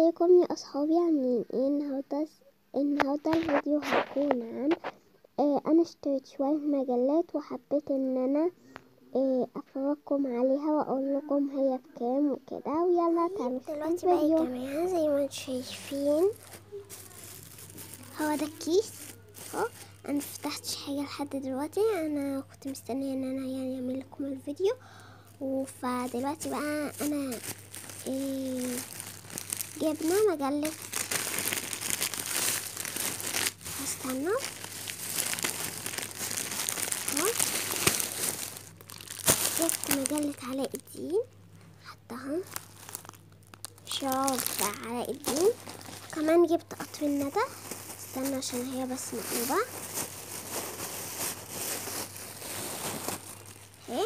ازيكم يا اصحابي عاملين ايه النهارده النهارده الفيديو هيكون عن آه انا اشتريت شويه مجلات وحبيت ان انا آه افرجكم عليها واقول لكم هي بكام وكده ويلا تعالوا نشوف دلوقتي بقى يا الفيديو جماعة زي ما انتم شايفين هو ده الكيس اهو انا مفتحتش حاجة لحد دلوقتي انا كنت مستنية ان انا يعني اعمل لكم الفيديو فدلوقتي بقى انا إيه جبنا مجلة هستنى اهو جبت مجلة علاء الدين حطها شعار بتاع علاء الدين كمان جبت قطر الندى استنى عشان هي بس مقلوبة اهي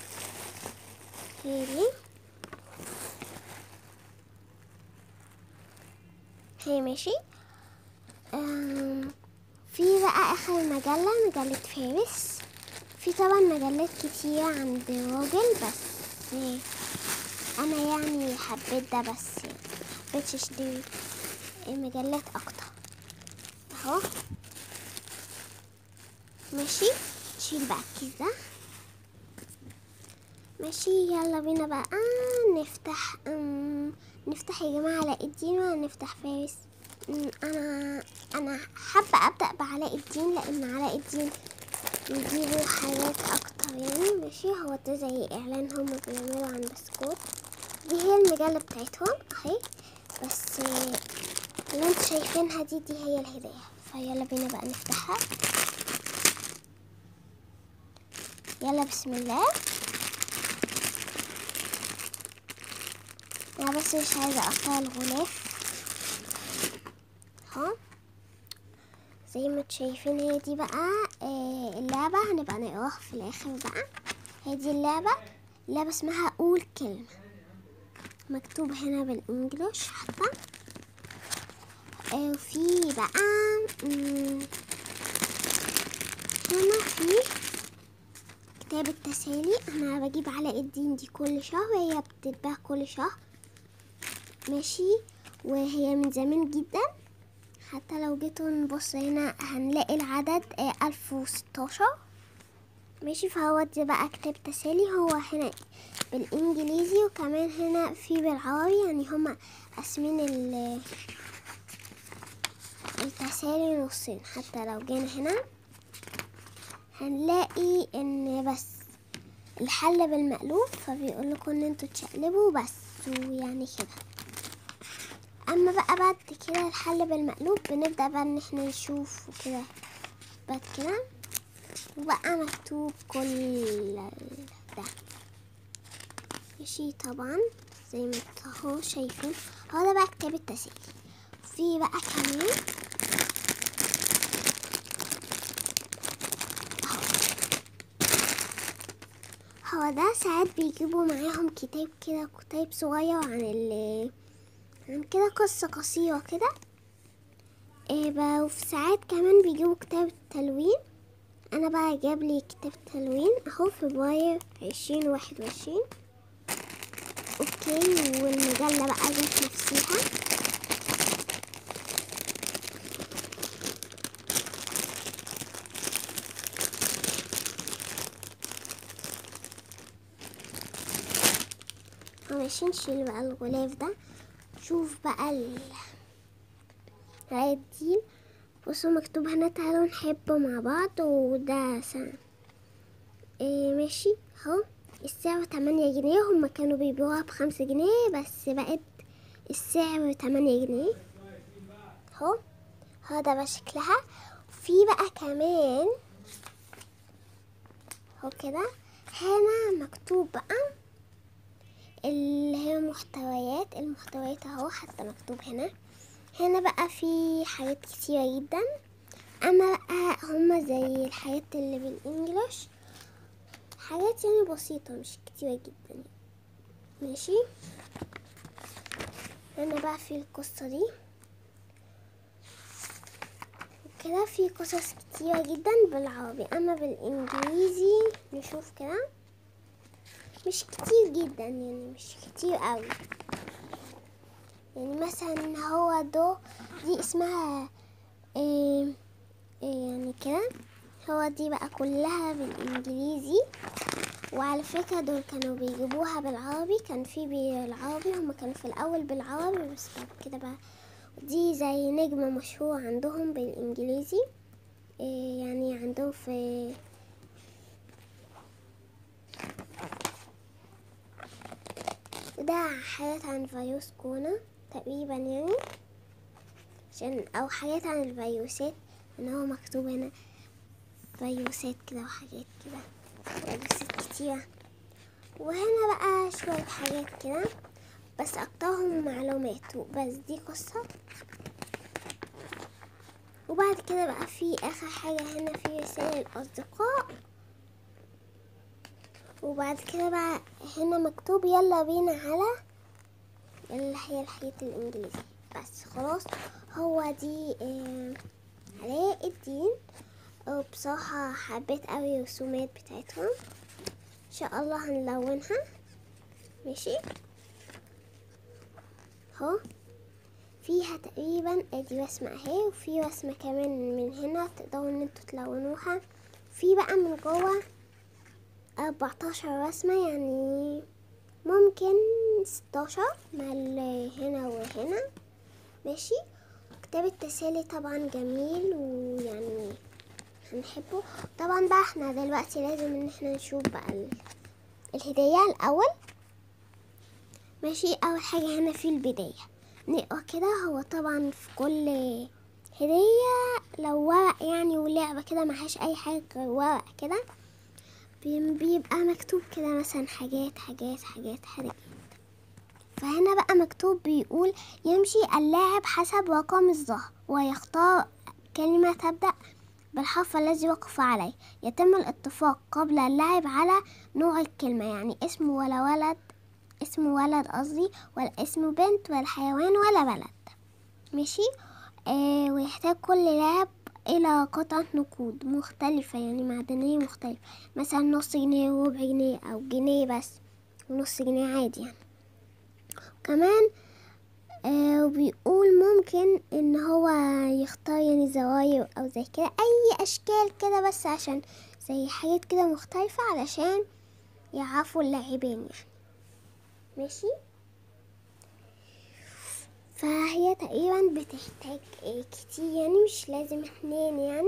هي دي هي ماشي أم، في بقى اخر مجلة مجلة فارس في طبعا مجلات كتير عند راجل بس إيه، انا يعني حبيت ده بس حبيتش اشتري مجلات اكتر اهو ماشي شيل بقى الكيس ده ماشي يلا بينا بقى نفتح أم، نفتح يا جماعة علاء الدين ولا نفتح فارس أم، انا انا حابة ابدأ بعلاء الدين لان علاء الدين بيجيبوا حاجات اكتر يعني ماشي هو ده زي اعلان هما بيعملوا عن بسكوت دي هي المجلة بتاعتهم اهي بس آه، اللي انتوا شايفينها دي دي هي الهدايا فيلا بينا بقى نفتحها يلا بسم الله انا بس مش عايزة اقطع الغلاف اهو زي ما انتوا شايفين هي دي بقى آه، اللعبة هنبقى نقراها في الاخر بقى هي دي اللعبة اللعبة اسمها قول كلمة مكتوب هنا بالانجلش حتى آه، وفي بقى مم، هنا في كتاب التسالي انا بجيب علاء الدين دي كل شهر هي بتتباع كل شهر ماشي وهي من زمان جدا حتى لو جيتوا نبص هنا هنلاقي العدد ألف وستاشر ماشي فهو دي بقى كتاب تسالي هو هنا بالانجليزي وكمان هنا في بالعربي يعني هما قاسمين ال- التسالي نصين حتى لو جينا هنا هنلاقي ان بس الحل بالمقلوب فبيقول لكم ان انتوا تشقلبوا بس ويعني كده اما بقى بعد كده الحل بالمقلوب بنبدأ بقى ان احنا نشوف وكده بعد كده وبقى مكتوب كل ده ماشي طبعا زي ما انتوا اهو شايفين هو ده بقى كتاب التسالي في بقى كمان هو ده ساعات بيجيبوا معاهم كتاب كده كتاب صغير عن ال عن كده قصة قصيرة كده إيه بقى وفي ساعات كمان بيجيبوا كتاب تلوين انا بقى جاب لي كتاب تلوين اهو فبراير عشرين واحد وعشرين اوكي والمجلة بقى ذات نفسها هو ماشي نشيل بقى الغلاف ده شوف بقى ال الدين بصوا مكتوب هنا تعالوا نحب مع بعض وده سنة إيه ماشي اهو السعر تمانية جنيه هما كانوا بيبيعوها بخمسة جنيه بس بقت السعر تمانية جنيه اهو هو ده بقى شكلها في بقى كمان اهو كده هنا مكتوب بقى اللي هي محتويات المحتويات اهو حتى مكتوب هنا هنا بقى في حاجات كتيرة جدا اما بقى هما زي الحاجات اللي بالانجلش حاجات يعني بسيطة مش كتيرة جدا يعني. ماشي هنا بقى في القصة دي كده في قصص كتيرة جدا بالعربي اما بالانجليزي نشوف كده مش كتير جدا يعني مش كتير قوي يعني مثلا هو دو دي اسمها إيه إيه يعني كده هو دي بقى كلها بالانجليزي وعلى فكرة دول كانوا بيجيبوها بالعربي كان في بالعربي هما كانوا في الأول بالعربي بس بعد كده بقى دي زي نجمة مشهور عندهم بالإنجليزي إيه يعني عندهم في ده حاجات عن فيروس كورونا تقريبا يعني عشان أو حاجات عن الفيروسات إن هو مكتوب هنا فيروسات كده وحاجات كده فيروسات كتيرة وهنا بقى شوية حاجات كده بس أكترهم معلومات بس دي قصة وبعد كده بقى في آخر حاجة هنا في رسائل الأصدقاء وبعد كده بقى هنا مكتوب يلا بينا على اللي هي الحياة الإنجليزي بس خلاص هو دي آه، علاء الدين وبصراحة حبيت أوي الرسومات بتاعتهم إن شاء الله هنلونها ماشي اهو فيها تقريبا ادي رسمة اهي وفي رسمة كمان من هنا تقدروا ان انتوا تلونوها في بقى من جوه أربعتاشر رسمة يعني ممكن ستاشر مع اللي هنا وهنا ماشي كتاب التسالي طبعا جميل ويعني هنحبه طبعا بقى احنا دلوقتي لازم ان احنا نشوف بقى ال- الهدية الأول ماشي أول حاجة هنا في البداية نقرا كده هو طبعا في كل هدية لو ورق يعني ولعبة كده معهاش أي حاجة غير ورق كده بي- بيبقى مكتوب كده مثلا حاجات حاجات حاجات حاجات فهنا بقى مكتوب بيقول يمشي اللاعب حسب رقم الظهر ويختار كلمة تبدأ بالحرف الذي وقف عليه يتم الاتفاق قبل اللعب على نوع الكلمة يعني اسم ولا ولد اسم ولد قصدي ولا اسم بنت ولا حيوان ولا بلد ماشي آه ويحتاج كل لاعب إلى قطعة نقود مختلفة يعني معدنية مختلفة مثلا نص جنيه وربع جنيه أو جنيه بس ونص جنيه عادي يعني كمان آه وبيقول ممكن ان هو يختار يعني زوايا او زي كده اي اشكال كده بس عشان زي حاجات كده مختلفة علشان يعرفوا اللاعبين يعني ماشي فهي تقريبا بتحتاج آه، كتير يعني مش لازم اتنين يعني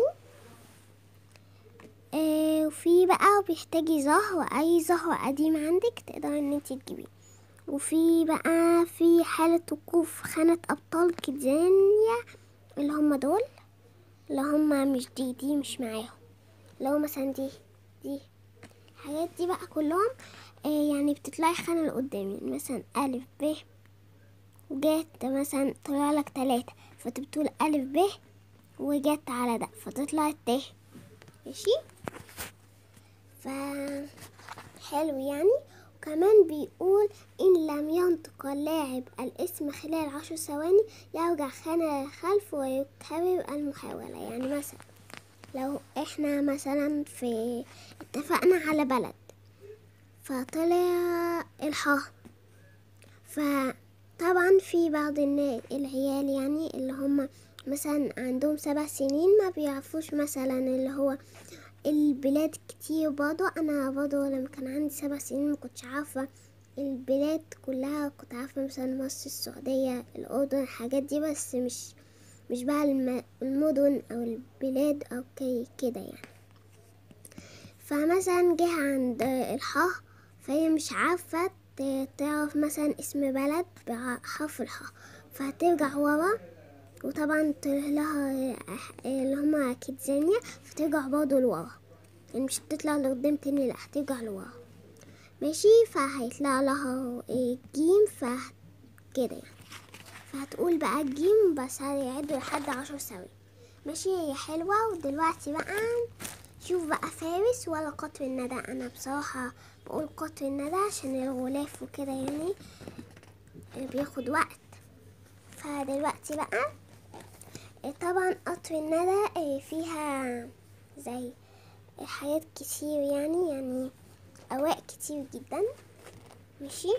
آه وفي بقى بيحتاجي زهر اي زهر قديم عندك تقدر ان انت تجيبيه وفي بقى في حالة وقوف خانة أبطال كيدزانيا اللي هم دول اللي هم مش دي دي مش معاهم اللي هو مثلا دي دي الحاجات دي بقى كلهم آه يعني بتطلعي خانة لقدام يعني مثلا ألف ب وجات مثلا طلع لك تلاتة فتبتقول ألف ب وجت على ده فتطلع الت ماشي ف حلو يعني وكمان بيقول إن لم ينطق اللاعب الاسم خلال عشر ثواني يرجع خانة خلف ويكرر المحاولة يعني مثلا لو احنا مثلا في اتفقنا على بلد فطلع الحاء فطبعا في بعض النا- العيال يعني اللي هم مثلا عندهم سبع سنين ما بيعرفوش مثلا اللي هو البلاد كتير برضه انا برضه لما كان عندي سبع سنين ما كنتش عارفه البلاد كلها كنت عارفه مثلا مصر السعوديه الاردن الحاجات دي بس مش مش بقى الم- المدن او البلاد او كي كده يعني فمثلا جه عند الحاء فهي مش عارفه ت- تعرف مثلا اسم بلد بحرف الحاء فهترجع ورا وطبعا طلع لها اللي هما كيدزانيا فترجع برضه لورا يعني مش هتطلع لقدام تاني لا هترجع لورا ماشي فهيطلع لها إيه جيم ف كده يعني فهتقول بقى الجيم بس هيعدوا لحد عشر ثواني ماشي هي حلوة ودلوقتي بقى شوف بقى فارس ولا قطر الندى انا بصراحة بقول قطر الندى عشان الغلاف وكده يعني بياخد وقت فدلوقتي بقى طبعا قطر الندى فيها زي حاجات كتير يعني يعني أواء كتير جدا ماشي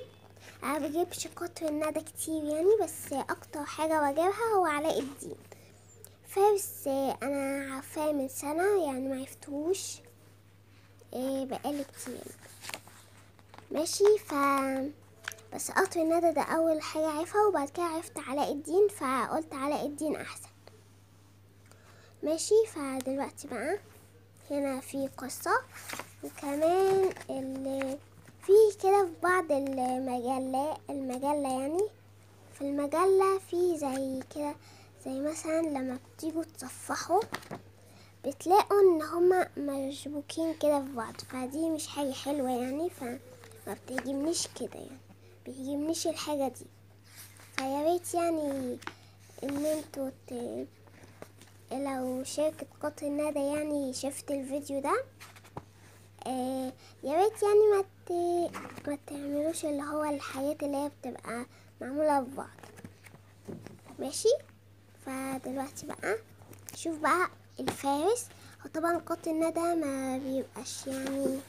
انا بجيبش قطر الندى كتير يعني بس اكتر حاجة بجيبها هو علاء الدين فارس آه، انا عارفاه من سنة يعني ما عرفتهوش آه، بقالي كتير ماشي ف بس قطر الندى ده اول حاجة عرفها وبعد كده عرفت علاء الدين فقلت علاء الدين احسن ماشي فدلوقتي بقى هنا في قصة وكمان اللي في كده في بعض المجلات المجلة يعني في المجلة في زي كده زي مثلا لما بتيجوا تصفحوا بتلاقوا ان هما مشبوكين كده في بعض فدي مش حاجة حلوة يعني فما بتعجبنيش كده يعني بيعجبنيش الحاجة دي فيا ريت يعني ان انتوا ت... لو شركة قطر الندى يعني شفت الفيديو ده آه يا ريت يعني ما ت... ما تعملوش اللي هو الحاجات اللي هي بتبقى معمولة في بعض ماشي فدلوقتي بقى شوف بقى الفارس هو طبعا قط الندى ما بيبقاش يعني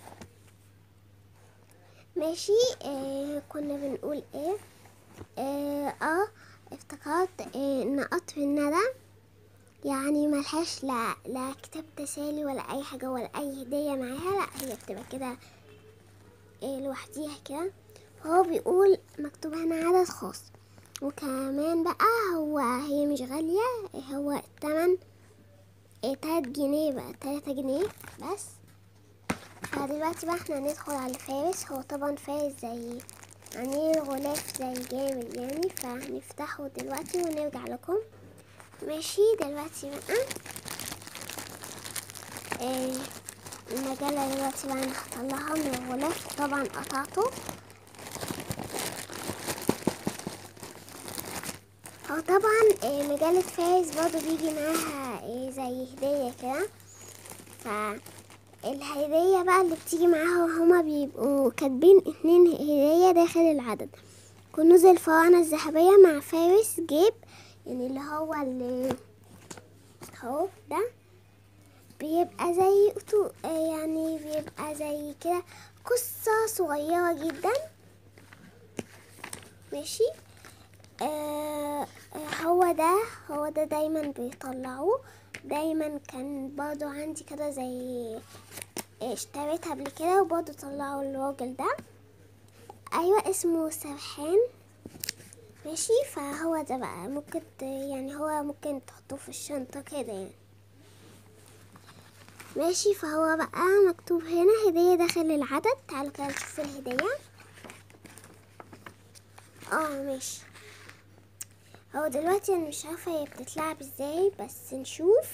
ماشي آه كنا بنقول ايه اه, آه افتكرت آه ان قطر الندى يعني ملهاش لا لا كتاب تسالي ولا اي حاجه ولا اي هديه معاها لا هي بتبقى كده إيه لوحديها كده فهو بيقول مكتوب هنا عدد خاص وكمان بقى هو هي مش غالية هو التمن إيه تلات جنيه بقى تلاتة جنيه بس فدلوقتي بقى احنا هندخل على فارس هو طبعا فارس زي يعني غلاف زي جامد يعني فهنفتحه دلوقتي ونرجع لكم ماشي دلوقتي بقى إيه المجلة دلوقتي بقى انا هطلعها من الغلاف طبعا قطعته هو طبعا إيه مجلة فايز برضه بيجي معاها إيه زي هدية كده فالهدية بقى اللي بتيجي معاها هما بيبقوا كاتبين اتنين هدية داخل العدد كنوز الفراعنة الذهبية مع فارس جيب يعني اللي هو اللي اهو ده بيبقى زي أتو... يعني بيبقى زي كده قصة صغيرة جدا ماشي آه هو ده هو ده دايما بيطلعوه دايما كان برضو عندي كده زي اشتريتها قبل كده وبرضو طلعوا الراجل ده ايوه اسمه سرحان ماشي فهو ده بقى ممكن ت- يعني هو ممكن تحطوه في الشنطة كده يعني ماشي فهو بقى مكتوب هنا هدية داخل العدد تعالوا كده نشوف الهدية اه ماشي هو دلوقتي انا مش عارفة هي بتتلعب ازاي بس نشوف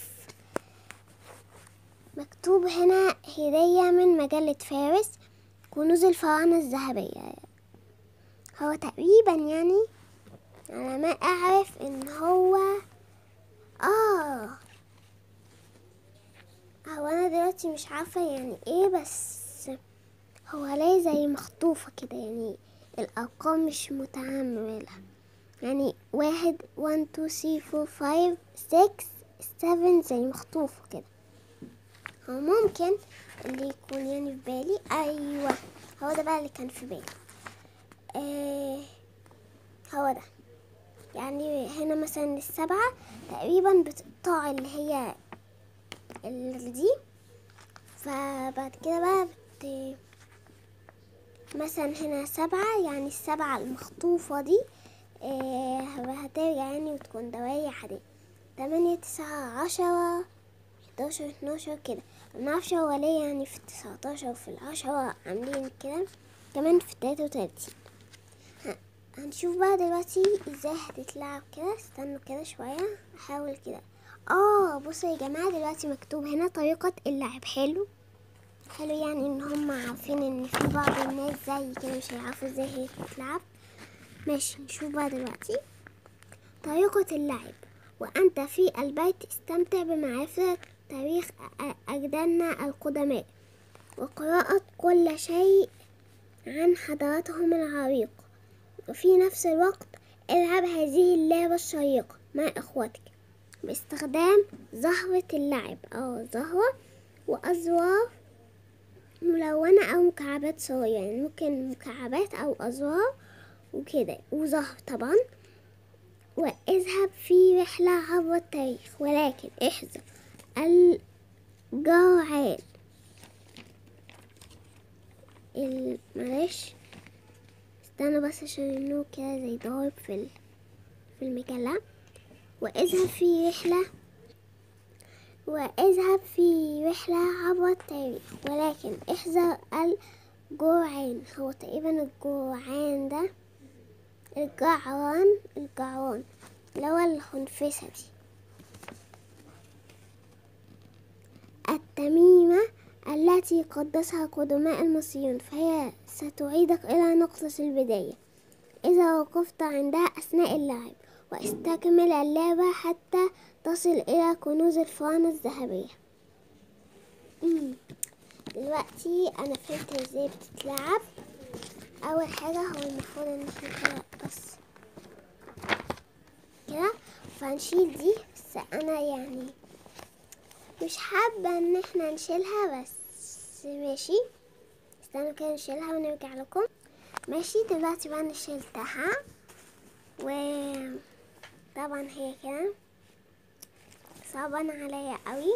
مكتوب هنا هدية من مجلة فارس كنوز الفراعنة الذهبية هو تقريبا يعني على ما اعرف ان هو اه هو انا دلوقتي مش عارفة يعني ايه بس هو ليه زي مخطوفة كده يعني الارقام مش متعاملة يعني واحد وان تو ثري فور فايف سكس سفن زي مخطوفة كده هو ممكن اللي يكون يعني في بالي ايوه هو ده بقى اللي كان في بالي آه هو ده يعني هنا مثلا السبعة تقريبا بتقطع اللي هي اللي دي فبعد كده بقى بت مثلا هنا سبعة يعني السبعة المخطوفة دي آه هترجع يعني وتكون دواية عادية تمانية تسعة عشرة حداشر اتناشر كده منعرفش هو ليه يعني في التسعتاشر وفي العشرة عاملين كده كمان في التلاتة وتلاتين ه- هنشوف بقى دلوقتي ازاي هتتلعب كده استنوا كده شوية احاول كده اه بصوا يا جماعة دلوقتي مكتوب هنا طريقة اللعب حلو حلو يعني ان هم عارفين ان في بعض الناس زي كده مش هيعرفوا ازاي هي تتلعب ماشي نشوف بقى دلوقتي طريقة اللعب وأنت في البيت استمتع بمعرفة تاريخ أ- أجدادنا القدماء وقراءة كل شيء عن حضارتهم العريقة وفي نفس الوقت العب هذه اللعبة الشيقة مع إخوتك باستخدام زهرة اللعب أو زهرة وأزرار ملونة أو مكعبات صغيرة يعني ممكن مكعبات أو أزرار وكده وظهر طبعا واذهب في رحلة عبر التاريخ ولكن احذر الجوعان ال- معلش استنى بس عشان النور كده زي ضارب في ال- في المجلة واذهب في رحلة واذهب في رحلة عبر التاريخ ولكن احذر الجوعان هو تقريبا الجوعان ده الجعران الجعران اللي هو الخنفسة دي التميمة التي قدسها قدماء المصريون فهي ستعيدك إلى نقطة البداية إذا وقفت عندها أثناء اللعب واستكمل اللعبة حتى تصل إلى كنوز الفرعنة الذهبية أمم. دلوقتي أنا فهمت ازاي بتتلعب أول حاجة هو المفروض إن احنا كده بس كده فهنشيل دي بس أنا يعني مش حابة إن احنا نشيلها بس ماشي استنوا كده نشيلها ونرجع لكم ماشي دلوقتي بقى أنا شيلتها و طبعا هي كده صعبان عليا قوي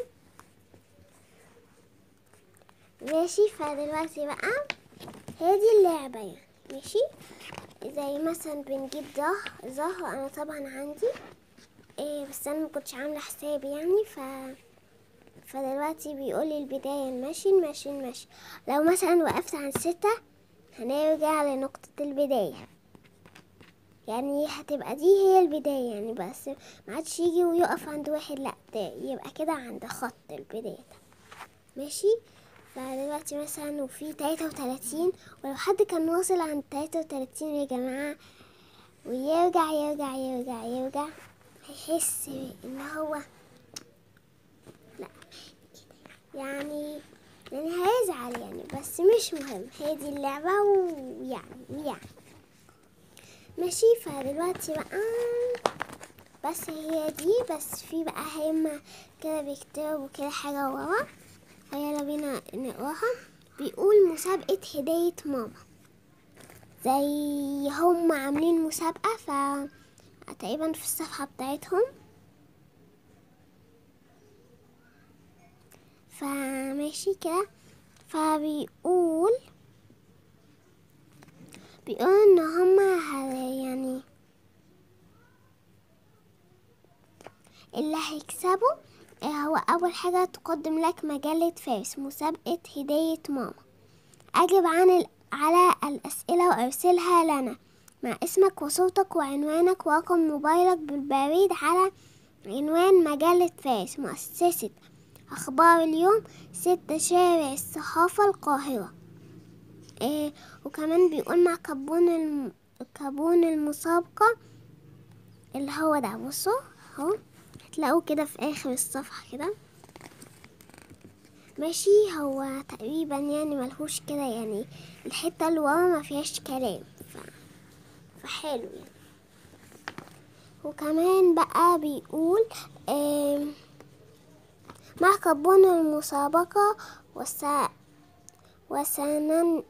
ماشي فدلوقتي بقى هي دي اللعبة يعني ماشي زي مثلا بنجيب ظهر ظهر انا طبعا عندي إيه بس انا مكنتش عاملة حسابي يعني ف فدلوقتي بيقولي البداية المشي المشي المشي لو مثلا وقفت عند ستة هنرجع لنقطة البداية يعني هتبقى دي هي البداية يعني بس ما عادش يجي ويقف عند واحد لا ده يبقى كده عند خط البداية ده ماشي فدلوقتي مثلا وفي تلاتة وتلاتين ولو حد كان واصل عند تلاتة وتلاتين يا جماعة ويرجع يرجع يرجع يرجع هيحس ان هو لا يعني يعني هيزعل يعني بس مش مهم هي دي اللعبة ويعني ويعني ماشي فدلوقتي بقى بس هي دي بس في بقى هما كده بيكتبوا كده حاجة ورا فيلا بينا نقراها بيقول مسابقة هدية ماما زي هم عاملين مسابقة ف تقريبا في الصفحة بتاعتهم فماشي كده فبيقول بيقول ان هما ه- يعني اللي هيكسبوا آه، هو اول حاجة تقدم لك مجلة فارس مسابقة هدية ماما اجب عن ال... على الاسئلة وارسلها لنا مع اسمك وصوتك وعنوانك ورقم موبايلك بالبريد على عنوان مجلة فارس مؤسسة أخبار اليوم ستة شارع الصحافة القاهرة إيه وكمان بيقول مع كابون الم... كابون المسابقة اللي هو ده بصوا اهو هتلاقوه كده في آخر الصفحة كده ماشي هو تقريبا يعني ملهوش كده يعني الحتة اللي ورا ما فيهاش كلام ف... فحلو يعني وكمان بقى بيقول آه مع كابون المسابقة وس... وسنن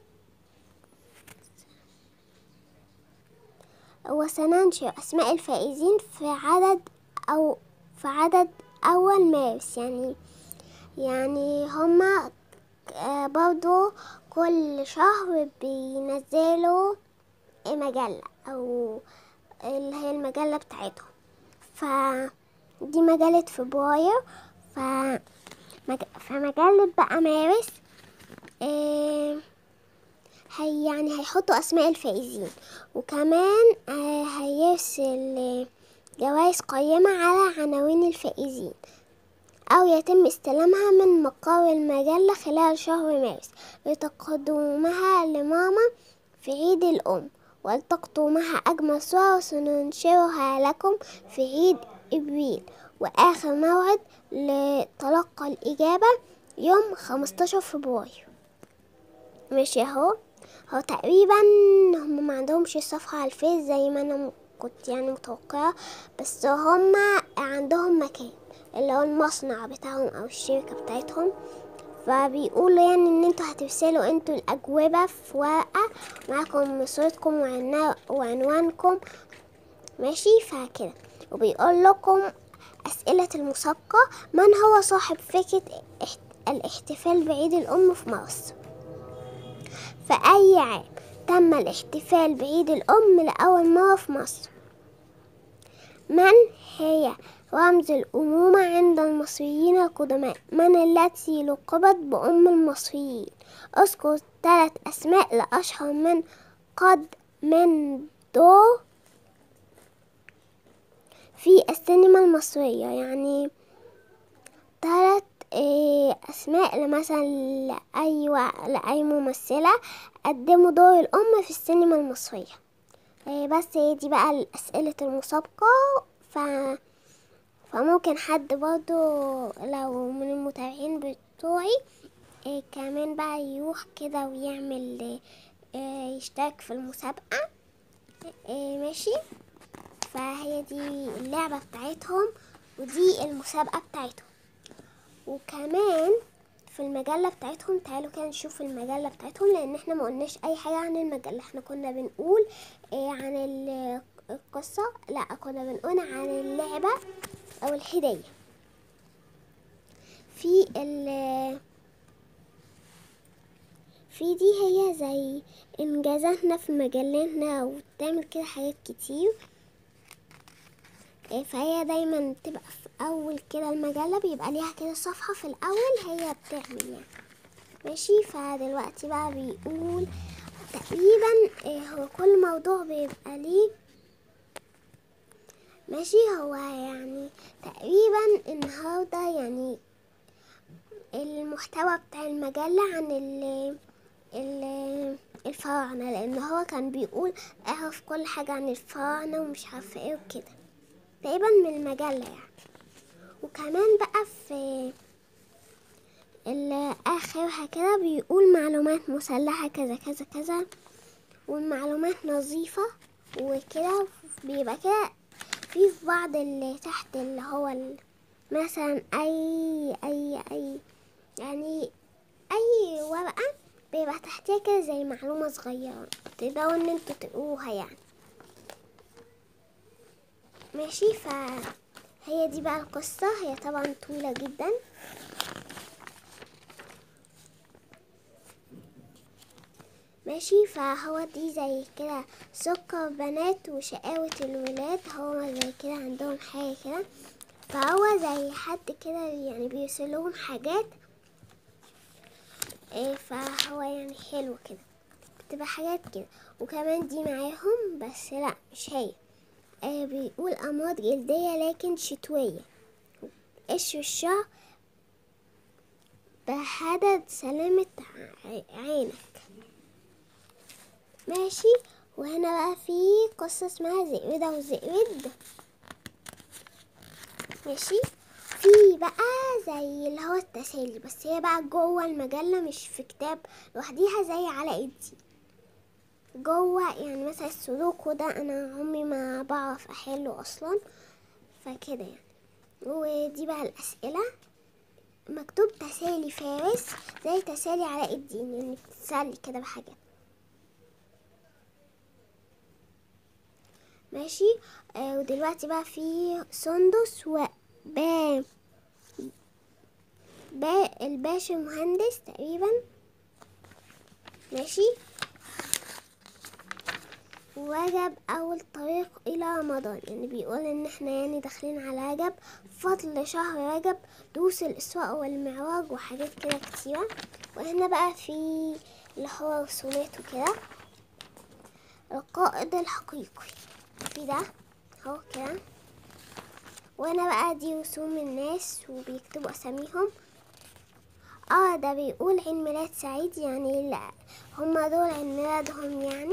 وسننشر أسماء الفائزين في عدد أو في عدد أول مارس يعني يعني هما آه، برضو كل شهر بينزلوا مجلة أو اللي هي المجلة بتاعتهم ف دي مجلة فبراير ف مج... فمجلة بقى مارس آه، هي يعني هيحطوا أسماء الفائزين وكمان آه، هيرسل آه، جوائز قيمة على عناوين الفائزين أو يتم استلامها من مقر المجلة خلال شهر مارس لتقدمها لماما في عيد الأم والتقطوا معها أجمل صور وسننشرها لكم في عيد إبريل وآخر موعد لتلقى الإجابة يوم 15 فبراير ماشي اهو هو تقريبا هم ما عندهمش صفحة على الفيس زي ما انا كنت يعني متوقعة بس هم عندهم مكان اللي هو المصنع بتاعهم او الشركة بتاعتهم فبيقولوا يعني ان انتوا هترسلوا انتوا الاجوبة في ورقة معاكم صورتكم وعنا- وعنوانكم ماشي فكده وبيقول لكم أسئلة المسابقة من هو صاحب فكرة احت- الاحتفال بعيد الأم في مصر في أي عام تم الاحتفال بعيد الأم لأول مرة في مصر من هي رمز الأمومة عند المصريين القدماء من التي لقبت بأم المصريين اذكر ثلاث أسماء لأشهر من قد من دو في السينما المصرية يعني ثلاث أسماء مثلا لأي و- لأي ممثلة قدموا دور الأم في السينما المصرية إيه بس هي دي بقى أسئلة المسابقة ف... فممكن حد برضو لو من المتابعين بتوعي إيه كمان بقى يروح كده ويعمل إيه يشترك في المسابقة إيه ماشي فهي دي اللعبة بتاعتهم ودي المسابقة بتاعتهم وكمان في المجلة بتاعتهم تعالوا كده نشوف المجلة بتاعتهم لأن احنا ما قلناش أي حاجة عن المجلة احنا كنا بنقول إيه عن ال- القصة لا كنا بنقول عن اللعبة أو الهدية في ال في دي هي زي إنجازاتنا في مجلتنا وبتعمل كده حاجات كتير إيه، فهي دايما تبقى في اول كده المجلة بيبقى ليها كده صفحة في الاول هي بتعمل يعني ماشي فدلوقتي بقى بيقول تقريبا إيه هو كل موضوع بيبقى ليه ماشي هو يعني تقريبا النهاردة يعني المحتوى بتاع المجلة عن ال ال الفراعنة لأن هو كان بيقول اعرف كل حاجة عن الفراعنة ومش عارفة ايه وكده تقريبا من المجلة يعني وكمان بقى في ال- آخرها كده بيقول معلومات مسلحة كذا كذا كذا والمعلومات نظيفة وكده بيبقى كده في في بعض اللي تحت اللي هو ال- مثلا أي أي أي يعني أي ورقة بيبقى تحتها كده زي معلومة صغيرة تقدروا إن انتوا تقروها يعني ماشي فهي دي بقى القصة هي طبعا طويلة جدا ماشي فهو دي زي كده سكر بنات وشقاوة الولاد هو زي كده عندهم حاجة كده فهو زي حد كده يعني بيرسلهم حاجات إيه فهو يعني حلو كده بتبقى حاجات كده وكمان دي معاهم بس لا مش هي آه بيقول أمراض جلدية لكن شتوية قشر الشعر بحدد سلامة ع- عينك ماشي وهنا بقى في قصة اسمها زئودة وزئود ماشي في بقى زي اللي هو التسالي بس هي بقى جوه المجلة مش في كتاب لوحديها زي على ايدي جوه يعني مثلا السودوكو ده انا عمري ما بعرف احله اصلا فكده يعني ودي بقى الاسئله مكتوب تسالي فارس زي تسالي علاء الدين يعني بتتسلي كده بحاجات ماشي آه ودلوقتي بقى في سندس وبا با الباشا مهندس تقريبا ماشي وجب أول طريق إلى رمضان يعني بيقول إن إحنا يعني داخلين على رجب فضل شهر رجب دوس الإسراء والمعراج وحاجات كده كتيرة وهنا بقى في اللي هو رسومات وكده القائد الحقيقي في ده اهو كده وهنا بقى دي رسوم الناس وبيكتبوا أساميهم اه ده بيقول عيد ميلاد سعيد يعني لا هما دول عيد ميلادهم يعني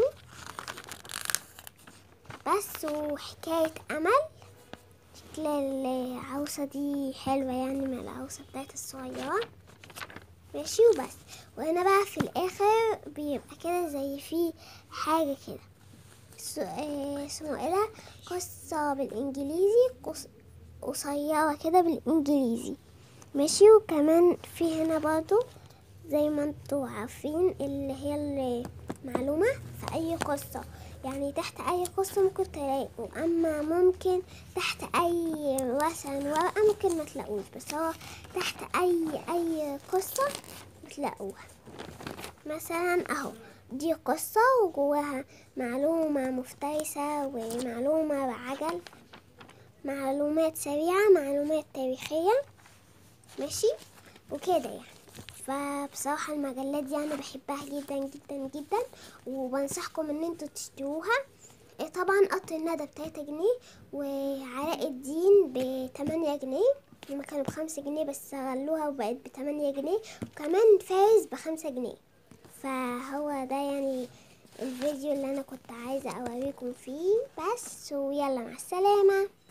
بس وحكاية أمل شكل العروسة دي حلوة يعني من العروسة بتاعت الصغيرة ماشي وبس وهنا بقى في الآخر بيبقى كده زي في حاجة كده س- آه، اسمه ايه ده قصة بالإنجليزي قص- قصيرة كده بالإنجليزي ماشي وكمان في هنا برضو زي ما انتوا عارفين اللي هي المعلومة في أي قصة يعني تحت أي قصة ممكن تلاقوا أما ممكن تحت أي مثلا ورقة ممكن ما تلاقوش بس هو تحت أي أي قصة بتلاقوها مثلا أهو دي قصة وجواها معلومة مفترسة ومعلومة بعجل معلومات سريعة معلومات تاريخية ماشي وكده يعني فبصراحة المجلات دي أنا بحبها جدا جدا جدا وبنصحكم إن انتوا تشتروها إيه طبعا قطر الندى بتلاتة جنيه وعلاء الدين بتمانية جنيه هما كانوا بخمسة جنيه بس غلوها وبقت بتمانية جنيه وكمان فارس بخمسة جنيه فهو ده يعني الفيديو اللي أنا كنت عايزة أوريكم فيه بس ويلا مع السلامة